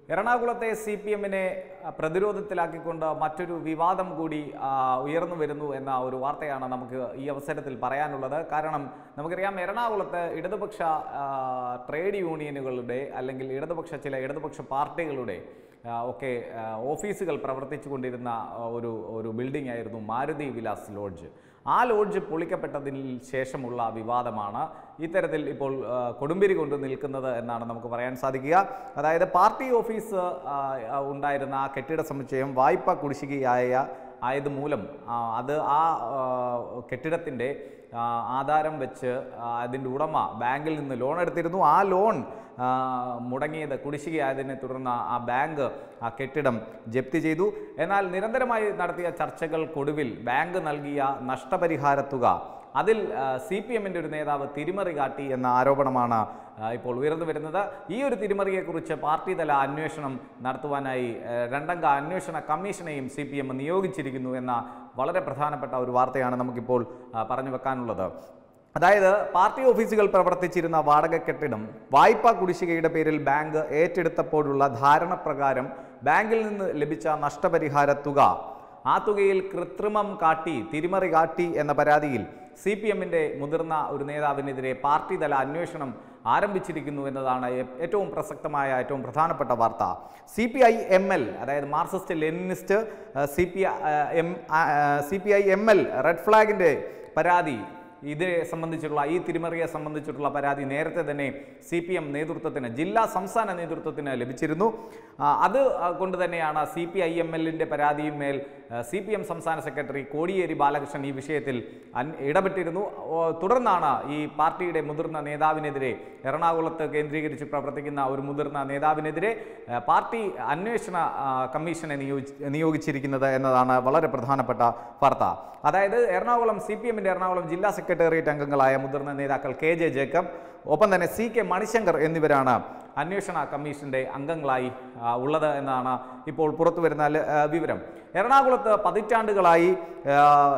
എറണാകുളത്തെ C P എമ്മിനെ പ്രതിരോധത്തിലാക്കിക്കൊണ്ട് മറ്റൊരു വിവാദം കൂടി ആ, ഉയർന്നു വരുന്നു എന്ന ഒരു വാർത്തയാണ് നമുക്ക് ഈ അവസരത്തിൽ പറയാനുള്ളത് കാരണം നമുക്കറിയാം എറണാകുളത്ത് ഇടതുപക്ഷ ആ, ട്രേഡ് യൂണിയനുകളുടെ അല്ലെങ്കിൽ ഇടതുപക്ഷ ചില ഇടതുപക്ഷ പാർട്ടികളുടെ ആ, ഒക്കെ ആ, ഓഫീസുകൾ പ്രവർത്തിച്ചു കൊണ്ടിരുന്ന ആ, ഒരു ഒരു ബിൽഡിംഗ് ആയിരുന്നു മാരുതി വിലാസ് ലോഡ്ജ് ആ ലോഡ്ജ് പൊളിക്കപ്പെട്ടതിന് ശേഷമുള്ള വിവാദമാണ് ഇത്തരത്തിൽ ഇപ്പോൾ ആ, കൊടുമ്പിരി കൊണ്ട് നിൽക്കുന്നത് എന്നാണ് നമുക്ക് പറയാൻ സാധിക്കുക അതായത് പാർട്ടി ഓഫീസ് ആ, ആ, ഉണ്ടായിരുന്ന ആ കെട്ടിട സമുച്ചയം വായ്പ കുടിശ്ശികയായ ആയത് മൂലം ആ, അത് ആ ആ, കെട്ടിടത്തിൻ്റെ ആ, ആധാരം വെച്ച് ആ, അതിൻ്റെ ഉടമ ബാങ്കിൽ നിന്ന് ലോൺ എടുത്തിരുന്നു ആ ലോൺ ആ, മുടങ്ങിയത് കുടിശ്ശികയായതിനെ തുടർന്ന് ആ ബാങ്ക് ആ കെട്ടിടം ജപ്തി ചെയ്തു എന്നാൽ നിരന്തരമായി നടത്തിയ ചർച്ചകൾക്കൊടുവിൽ ബാങ്ക് നൽകിയ നഷ്ടപരിഹാര തുക അതിൽ സി പി എമ്മിൻ്റെ ഒരു നേതാവ് തിരിമറി കാട്ടി എന്ന ആരോപണമാണ് ആ, ഇപ്പോൾ ഉയർന്നു വരുന്നത് ഈ ഒരു തിരിമറിയെക്കുറിച്ച് പാർട്ടി തല അന്വേഷണം നടത്തുവാനായി ആ, രണ്ടംഗ അന്വേഷണ കമ്മീഷനെയും സി പി എം നിയോഗിച്ചിരിക്കുന്നു എന്ന വളരെ പ്രധാനപ്പെട്ട ഒരു വാർത്തയാണ് നമുക്കിപ്പോൾ ആ, പറഞ്ഞു വെക്കാനുള്ളത് അതായത് പാർട്ടി ഓഫീസുകൾ പ്രവർത്തിച്ചിരുന്ന വാടക കെട്ടിടം വായ്പാ കുടിശ്ശികയുടെ പേരിൽ ബാങ്ക് ഏറ്റെടുത്തപ്പോഴുള്ള ധാരണ പ്രകാരം ബാങ്കിൽ നിന്ന് ലഭിച്ച നഷ്ടപരിഹാര തുക ആ തുകയിൽ കൃത്രിമം കാട്ടി തിരിമറി കാട്ടി എന്ന പരാതിയിൽ സി പി എമ്മിൻ്റെ മുതിർന്ന ഒരു നേതാവിനെതിരെ പാർട്ടി തല അന്വേഷണം ആരംഭിച്ചിരിക്കുന്നു എന്നതാണ് ഏ- ഏറ്റവും പ്രസക്തമായ ഏറ്റവും പ്രധാനപ്പെട്ട വാർത്ത C P I M L അതായത് Marxist Leninist C P M C P I M L red ഫ്ലാഗിൻ്റെ പരാതി ഇതിനെ സംബന്ധിച്ചിട്ടുള്ള ഈ തിരിമറിയെ സംബന്ധിച്ചിട്ടുള്ള പരാതി നേരത്തെ തന്നെ സി പി എം നേതൃത്വത്തിന് ജില്ലാ സംസ്ഥാന നേതൃത്വത്തിന് ലഭിച്ചിരുന്നു ആ, അത് ആ, കൊണ്ട് തന്നെയാണ് സി പി ഐ എം എല്ലിൻ്റെ പരാതിയിന്മേൽ സി പി എം സംസ്ഥാന സെക്രട്ടറി കോടിയേരി ബാലകൃഷ്ണൻ ഈ വിഷയത്തിൽ അൻ- ഇടപെട്ടിരുന്നു ഓ, തുടർന്നാണ് ഈ പാർട്ടിയുടെ മുതിർന്ന നേതാവിനെതിരെ എറണാകുളത്ത് കേന്ദ്രീകരിച്ച് പ്രവർത്തിക്കുന്ന ഒരു മുതിർന്ന നേതാവിനെതിരെ ആ, പാർട്ടി അന്വേഷണ ആ, കമ്മീഷനെ നിയോഗിച്ച് നിയോഗിച്ചിരിക്കുന്നത് എന്നതാണ് വളരെ പ്രധാനപ്പെട്ട വാർത്ത അതായത് എറണാകുളം സി പി എമ്മിൻ്റെ എറണാകുളം ജില്ലാ സെക്രട്ടേറിയറ്റ് അംഗങ്ങളായ മുതിർന്ന നേതാക്കൾ കെ ജെ ജേക്കബ് ഒപ്പം തന്നെ സി കെ മണിശങ്കർ എന്നിവരാണ് അന്വേഷണ കമ്മീഷന്റെ അംഗങ്ങളായി ആ, ഉള്ളത് എന്നാണ് ഇപ്പോൾ പുറത്തു വരുന്ന ല- ആ, വിവരം എറണാകുളത്ത് പതിറ്റാണ്ടുകളായി ആ,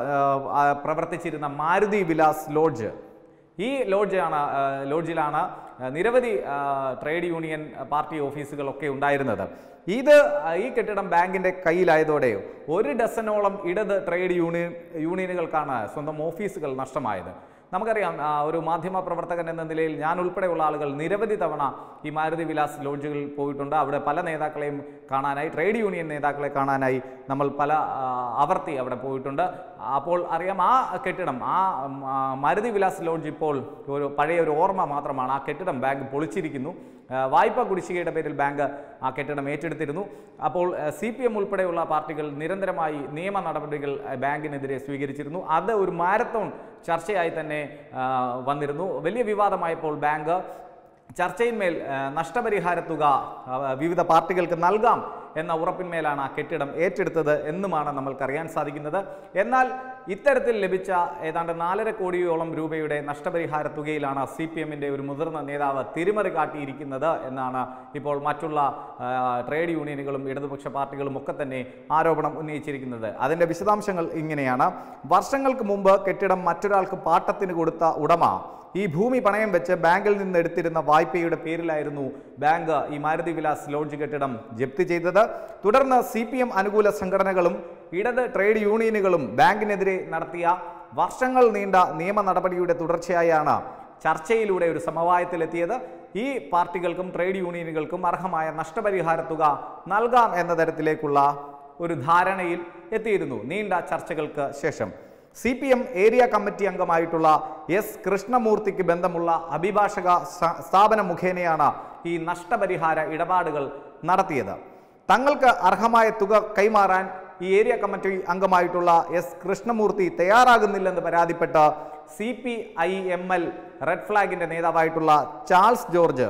ആ, പ്രവർത്തിച്ചിരുന്ന മാരുതി വിലാസ് ലോഡ്ജ് ഈ ലോഡ്ജാണ് ആ, ലോഡ്ജിലാണ് ആ, നിരവധി ആ, ട്രേഡ് യൂണിയൻ പാർട്ടി ഓഫീസുകളൊക്കെ ഉണ്ടായിരുന്നത് ഇത് ആ, ഈ കെട്ടിടം ബാങ്കിന്റെ കയ്യിലായതോടെ ഒരു ഡസനോളം ഇടത് ട്രേഡ് യൂണിയൻ യൂണിയനുകൾക്കാണ് സ്വന്തം ഓഫീസുകൾ നഷ്ടമായത് നമുക്കറിയാം ആ, ഒരു മാധ്യമ പ്രവർത്തകൻ എന്ന നിലയിൽ ഞാൻ ഉൾപ്പെടെയുള്ള ആളുകൾ നിരവധി തവണ ഈ മാരുതി വിലാസ് ലോഡ്ജുകളിൽ പോയിട്ടുണ്ട് അവിടെ പല നേതാക്കളെയും കാണാനായി ട്രേഡ് യൂണിയൻ നേതാക്കളെ കാണാനായി നമ്മൾ പല ആ, ആവർത്തി അവിടെ പോയിട്ടുണ്ട് അപ്പോൾ അറിയാം ആ കെട്ടിടം ആ ഉം, ആ, മാരുതി വിലാസ് ലോഡ്ജ് ഇപ്പോൾ ഒരു പഴയ ഒരു ഓർമ്മ മാത്രമാണ് ആ കെട്ടിടം ബാങ്ക് പൊളിച്ചിരിക്കുന്നു ആ, വായ്പ കുടിശ്ശികയുടെ പേരിൽ ബാങ്ക് ആ കെട്ടിടം ഏറ്റെടുത്തിരുന്നു അപ്പോൾ സി പി എം ഉൾപ്പെടെയുള്ള പാർട്ടികൾ നിരന്തരമായി നിയമ നടപടികൾ ആ, ബാങ്കിനെതിരെ സ്വീകരിച്ചിരുന്നു അത് ഒരു മാരത്തോൺ ചർച്ചയായി തന്നെ ആ, വന്നിരുന്നു വലിയ വിവാദമായപ്പോൾ ബാങ്ക് ചർച്ചയിന്മേൽ ആ, നഷ്ടപരിഹാര തുക ആ, വിവിധ പാർട്ടികൾക്ക് നൽകാം എന്ന ഉറപ്പിന്മേലാണ് ആ കെട്ടിടം ഏറ്റെടുത്തത് എന്നുമാണ് നമ്മൾക്കറിയാൻ സാധിക്കുന്നത് എന്നാൽ ഇത്തരത്തിൽ ലഭിച്ച ഏതാണ്ട് നാലര കോടിയോളം രൂപയുടെ നഷ്ടപരിഹാര തുകയിലാണ് സി പി എമ്മിൻ്റെ ഒരു മുതിർന്ന നേതാവ് തിരിമറി കാട്ടിയിരിക്കുന്നത് എന്നാണ് ഇപ്പോൾ മറ്റുള്ള ആ, ട്രേഡ് യൂണിയനുകളും ഇടതുപക്ഷ പാർട്ടികളും ഒക്കെ തന്നെ ആരോപണം ഉന്നയിച്ചിരിക്കുന്നത് അതിൻ്റെ വിശദാംശങ്ങൾ ഇങ്ങനെയാണ് വർഷങ്ങൾക്ക് മുമ്പ് കെട്ടിടം മറ്റൊരാൾക്ക് പാട്ടത്തിന് കൊടുത്ത ഉടമ ഈ ഭൂമി പണയം വെച്ച് ബാങ്കിൽ നിന്ന് എടുത്തിരുന്ന വായ്പയുടെ പേരിലായിരുന്നു ബാങ്ക് ഈ മാരുതി വിലാസ് ലോഡ്ജ് കെട്ടിടം ജപ്തി ചെയ്തത് തുടർന്ന് സി പി എം അനുകൂല സംഘടനകളും ഇടത് ട്രേഡ് യൂണിയനുകളും ബാങ്കിനെതിരെ നടത്തിയ വർഷങ്ങൾ നീണ്ട നിയമ നടപടിയുടെ തുടർച്ചയായാണ് ചർച്ചയിലൂടെ ഒരു സമവായത്തിലെത്തിയത് ഈ പാർട്ടികൾക്കും ട്രേഡ് യൂണിയനുകൾക്കും അർഹമായ നഷ്ടപരിഹാര തുക നൽകാം എന്ന തരത്തിലേക്കുള്ള ഒരു ധാരണയിൽ എത്തിയിരുന്നു നീണ്ട ചർച്ചകൾക്ക് ശേഷം C P M area committee അംഗമായിട്ടുള്ള എസ് കൃഷ്ണമൂർത്തിക്ക് ബന്ധമുള്ള അഭിഭാഷക സ- സ്ഥാപനം മുഖേനയാണ് ഈ നഷ്ടപരിഹാര ഇടപാടുകൾ നടത്തിയത് തങ്ങൾക്ക് അർഹമായ തുക കൈമാറാൻ ഈ ഏരിയ കമ്മിറ്റി അംഗമായിട്ടുള്ള എസ് കൃഷ്ണമൂർത്തി തയ്യാറാകുന്നില്ലെന്ന് പരാതിപ്പെട്ട് C P I M L red ഫ്ലാഗിന്റെ നേതാവായിട്ടുള്ള Charles George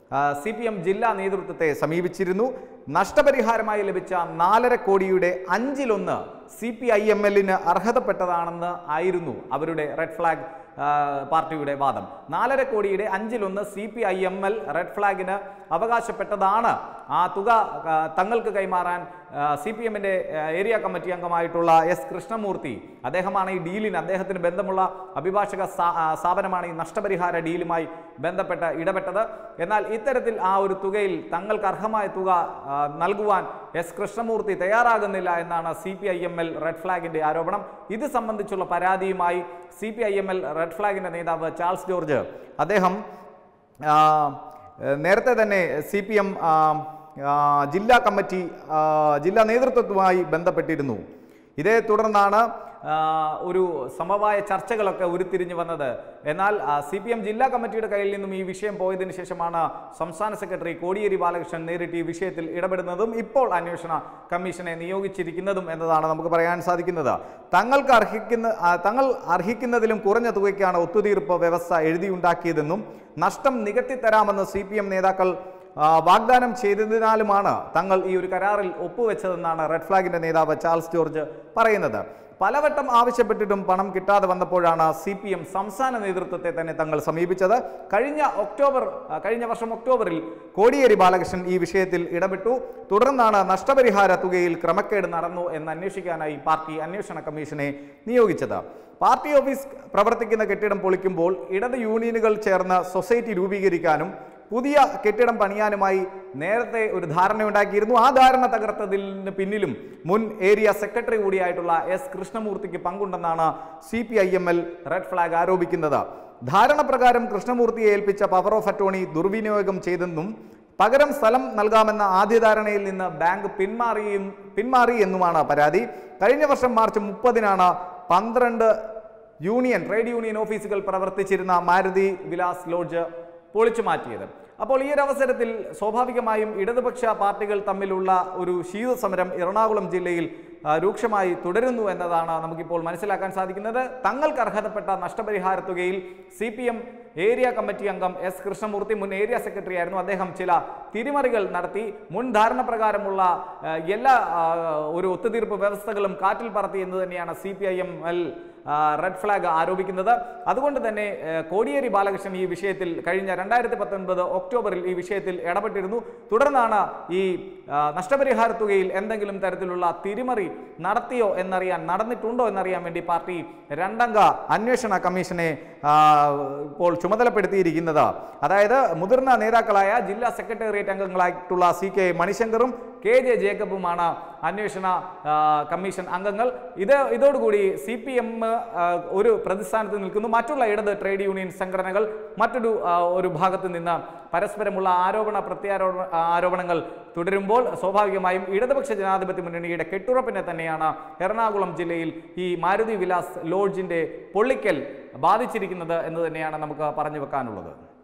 C P M ജില്ലാ നേതൃത്വത്തെ സമീപിച്ചിരുന്നു നഷ്ടപരിഹാരമായി ലഭിച്ച നാലര കോടിയുടെ അഞ്ചിലൊന്ന് സി പി ഐ എം എല്ലിന് അർഹതപ്പെട്ടതാണെന്ന് ആയിരുന്നു അവരുടെ റെഡ് ഫ്ലാഗ് ആ, പാർട്ടിയുടെ വാദം നാലര കോടിയുടെ അഞ്ചിലൊന്ന് C P I M L red ഫ്ലാഗിന് അവകാശപ്പെട്ടതാണ് ആ തുക ആ, തങ്ങൾക്ക് കൈമാറാൻ സി പി എമ്മിൻ്റെ ഏരിയ കമ്മിറ്റി അംഗമായിട്ടുള്ള എസ് കൃഷ്ണമൂർത്തി അദ്ദേഹമാണ് ഈ ഡീലിന് അദ്ദേഹത്തിന് ബന്ധമുള്ള അഭിഭാഷക സ്ഥാ- ആ, സ്ഥാപനമാണ് ഈ നഷ്ടപരിഹാര ഡീലുമായി ബന്ധപ്പെട്ട് ഇടപെട്ടത് എന്നാൽ ഇത്തരത്തിൽ ആ ഒരു തുകയിൽ തങ്ങൾക്ക് അർഹമായ തുക ആ, നൽകുവാൻ എസ് കൃഷ്ണമൂർത്തി തയ്യാറാകുന്നില്ല എന്നാണ് C P I M L red ഫ്ലാഗിന്റെ ആരോപണം ഇത് സംബന്ധിച്ചുള്ള പരാതിയുമായി C P I M L red ഫ്ലാഗിന്റെ നേതാവ് ചാൾസ് ജോർജ് അദ്ദേഹം ആ, നേരത്തെ തന്നെ സി പി എം ജില്ലാ കമ്മിറ്റി ആ, ജില്ലാ നേതൃത്വവുമായി ബന്ധപ്പെട്ടിരുന്നു ഇതേ തുടർന്നാണ് ആ, ഒരു സമവായ ചർച്ചകളൊക്കെ ഉരുത്തിരിഞ്ഞു വന്നത് എന്നാൽ സി പി എം ജില്ലാ കമ്മിറ്റിയുടെ കയ്യിൽ നിന്നും ഈ വിഷയം പോയതിനു ശേഷമാണ് സംസ്ഥാന സെക്രട്ടറി കോടിയേരി ബാലകൃഷ്ണൻ നേരിട്ട് ഈ വിഷയത്തിൽ ഇടപെടുന്നതും ഇപ്പോൾ അന്വേഷണ കമ്മീഷനെ നിയോഗിച്ചിരിക്കുന്നതും എന്നതാണ് നമുക്ക് പറയാൻ സാധിക്കുന്നത് തങ്ങൾക്ക് അർഹിക്കുന്ന ആ, തങ്ങൾ അർഹിക്കുന്നതിലും കുറഞ്ഞ തുകയ്ക്കാണ് ഒത്തുതീർപ്പ് വ്യവസ്ഥ എഴുതിയുണ്ടാക്കിയതെന്നും നഷ്ടം നികത്തിത്തരാമെന്ന് സി പി എം നേതാക്കൾ ആ, വാഗ്ദാനം ചെയ്തതിനാലുമാണ് തങ്ങൾ ഈ ഒരു കരാറിൽ ഒപ്പുവെച്ചതെന്നാണ് റെഡ് ഫ്ലാഗിന്റെ നേതാവ് ചാൾസ് ജോർജ് പറയുന്നത് പലവട്ടം ആവശ്യപ്പെട്ടിട്ടും പണം കിട്ടാതെ വന്നപ്പോഴാണ് സി പി എം സംസ്ഥാന നേതൃത്വത്തെ തന്നെ തങ്ങൾ സമീപിച്ചത് കഴിഞ്ഞ ഒക്ടോബർ ആ, കഴിഞ്ഞ വർഷം ഒക്ടോബറിൽ കോടിയേരി ബാലകൃഷ്ണൻ ഈ വിഷയത്തിൽ ഇടപെട്ടു തുടർന്നാണ് നഷ്ടപരിഹാര തുകയിൽ ക്രമക്കേട് നടന്നു എന്ന് അന്വേഷിക്കാനായി പാർട്ടി അന്വേഷണ കമ്മീഷനെ നിയോഗിച്ചത് പാർട്ടി ഓഫീസ് പ്രവർത്തിക്കുന്ന കെട്ടിടം പൊളിക്കുമ്പോൾ ഇടത് യൂണിയനുകൾ ചേർന്ന് സൊസൈറ്റി രൂപീകരിക്കാനും പുതിയ കെട്ടിടം പണിയാനുമായി നേരത്തെ ഒരു ധാരണയുണ്ടാക്കിയിരുന്നു ആ ധാരണ തകർത്തതിന് പിന്നിലും മുൻ ഏരിയ സെക്രട്ടറി കൂടിയായിട്ടുള്ള എസ് കൃഷ്ണമൂർത്തിക്ക് പങ്കുണ്ടെന്നാണ് C P I M L red flag ആരോപിക്കുന്നത് ധാരണ പ്രകാരം കൃഷ്ണമൂർത്തിയെ ഏൽപ്പിച്ച പവർ ഓഫ് അറ്റോർണി ദുർവിനിയോഗം ചെയ്തെന്നും പകരം സ്ഥലം നൽകാമെന്ന ആദ്യ ധാരണയിൽ നിന്ന് ബാങ്ക് പിന്മാറിയും പിന്മാറി എന്നുമാണ് പരാതി കഴിഞ്ഞ വർഷം മാർച്ച് മുപ്പതിനാണ് പന്ത്രണ്ട് യൂണിയൻ ട്രേഡ് യൂണിയൻ ഓഫീസുകൾ പ്രവർത്തിച്ചിരുന്ന മാരുതി വിലാസ് ലോഡ്ജ് പൊളിച്ചു മാറ്റിയത് അപ്പോൾ ഈ ഒരു അവസരത്തിൽ സ്വാഭാവികമായും ഇടതുപക്ഷ പാർട്ടികൾ തമ്മിലുള്ള ഒരു ശീതസമരം എറണാകുളം ജില്ലയിൽ ആ, രൂക്ഷമായി തുടരുന്നു എന്നതാണ് നമുക്കിപ്പോൾ മനസ്സിലാക്കാൻ സാധിക്കുന്നത് തങ്ങൾക്ക് അർഹതപ്പെട്ട നഷ്ടപരിഹാര തുകയിൽ C P M area committee അംഗം എസ് കൃഷ്ണമൂർത്തി മുൻ ഏരിയ സെക്രട്ടറി ആയിരുന്നു അദ്ദേഹം ചില തിരിമറികൾ നടത്തി മുൻ ധാരണ പ്രകാരമുള്ള ആ, എല്ലാ ആ, ഒരു ഒത്തുതീർപ്പ് വ്യവസ്ഥകളും കാറ്റിൽ പറത്തി എന്ന് തന്നെയാണ് C P I M L red flag ആരോപിക്കുന്നത് അതുകൊണ്ട് തന്നെ ആ, കോടിയേരി ബാലകൃഷ്ണൻ ഈ വിഷയത്തിൽ കഴിഞ്ഞ രണ്ടായിരത്തി പത്തൊൻപത് ഒക്ടോബറിൽ ഈ വിഷയത്തിൽ ഇടപെട്ടിരുന്നു തുടർന്നാണ് ഈ ആ, നഷ്ടപരിഹാര തുകയിൽ എന്തെങ്കിലും തരത്തിലുള്ള തിരിമറി നടത്തിയോ എന്നറിയാൻ നടന്നിട്ടുണ്ടോ എന്നറിയാൻ വേണ്ടി പാർട്ടി രണ്ടംഗ അന്വേഷണ കമ്മീഷനെ ആ, ഇപ്പോൾ ചുമതലപ്പെടുത്തിയിരിക്കുന്നത് അതായത് മുതിർന്ന നേതാക്കളായ ജില്ലാ സെക്രട്ടേറിയറ്റ് അംഗങ്ങളായിട്ടുള്ള സി കെ മണിശങ്കറും കെ ജെ ജേക്കബുമാണ് അന്വേഷണ ആ, കമ്മീഷൻ അംഗങ്ങൾ ഇത് ഇതോടുകൂടി സി പി എം ഒരു പ്രതിസ്ഥാനത്ത് നിൽക്കുന്നു മറ്റുള്ള ഇടത് ട്രേഡ് യൂണിയൻ സംഘടനകൾ മറ്റൊരു ആ, ഒരു ഭാഗത്ത് നിന്ന് പരസ്പരമുള്ള ആരോപണ പ്രത്യാരോപണ ആരോപണങ്ങൾ തുടരുമ്പോൾ സ്വാഭാവികമായും ഇടതുപക്ഷ ജനാധിപത്യ മുന്നണിയുടെ കെട്ടുറപ്പിനെ തന്നെയാണ് എറണാകുളം ജില്ലയിൽ ഈ മാരുതി വിലാസ് ലോഡ്ജിന്റെ പൊള്ളിക്കൽ ബാധിച്ചിരിക്കുന്നത് എന്ന് തന്നെയാണ് നമുക്ക് പറഞ്ഞു വെക്കാനുള്ളത്